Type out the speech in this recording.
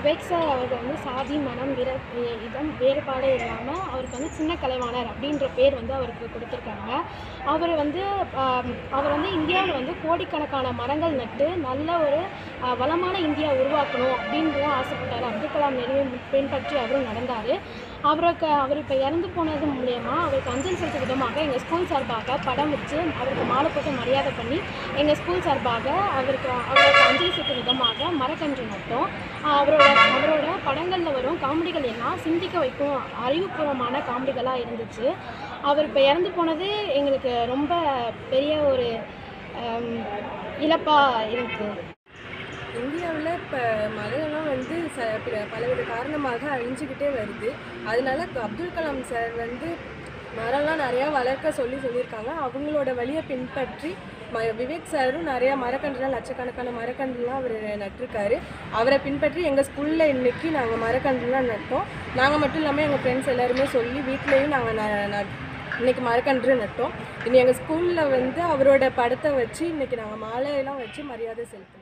Vivek sir அவருக்கு வந்து சாதி மனம் விர இதம் வேறுபாடு இல்லாமல் அவருக்கு வந்து சின்ன கலைவாணர் அப்படின்ற பேர் வந்து அவருக்கு கொடுத்துருக்காங்க அவர் வந்து ஆம், அவர் வந்து இந்தியாவில் வந்து கோடிக்கணக்கான மரங்கள் நட்டு நல்ல ஒரு ஆ, வளமான இந்தியா உருவாக்கணும் அப்படின்றது ஆசைப்பட்டார் அப்துல் கலாம் நெறியை பின்பற்றி அவரும் நடந்தார் அவருக்கு அவர் இப்போ இறந்து போனது மூலயமா அவருக்கு அஞ்சலி செலுத்தும் விதமாக எங்கள் ஸ்கூல் சார்பாக படம் வச்சு அவருக்கு மாலை போட்டு மரியாதை பண்ணி எங்கள் ஸ்கூல் சார்பாக அவருக்கு அவருக்கு அஞ்சலி செலுத்தும் விதமாக மரக்கன்று நட்டோம் ஆஹ் அவரோட அவரோட படங்களில் வரும் காமெடிகள் எல்லாம் சிந்திக்க வைக்கும் அறிவுபூர்வமான காமெடிகளாக இருந்துச்சு அவர் இப்போ இறந்து போனது எங்களுக்கு ரொம்ப பெரிய ஒரு இழப்பாக இருக்குது இந்தியாவில் இப்போ மரம்லாம் வந்து ச பிற- பலவித காரணமாக அழிஞ்சுக்கிட்டே வருது அதனால க- அப்துல் கலாம் சார் வந்து மரம்லாம் நிறையா வளர்க்க சொல்லி சொல்லியிருக்காங்க அவங்களோட வழியை பின்பற்றி ம விவேக் சாரும் நிறையா மரக்கன்றுலாம் லட்சக்கணக்கான மரக்கன்றுலாம் அவர் நட்டிருக்காரு அவரை பின்பற்றி எங்கள் ஸ்கூலில் இன்றைக்கி நாங்கள் மரக்கன்றுலாம் நட்டோம் நாங்கள் மட்டும் இல்லாமல் எங்கள் ஃப்ரெண்ட்ஸ் எல்லாருமே சொல்லி வீட்லேயும் நாங்கள் ந ந- இன்னைக்கு மரக்கன்று நட்டோம் இனி எங்கள் ஸ்கூலில் வந்து அவரோட படத்தை வச்சு இன்னைக்கு நாங்கள் மாலையெல்லாம் வச்சு மரியாதை செலுத்தணும்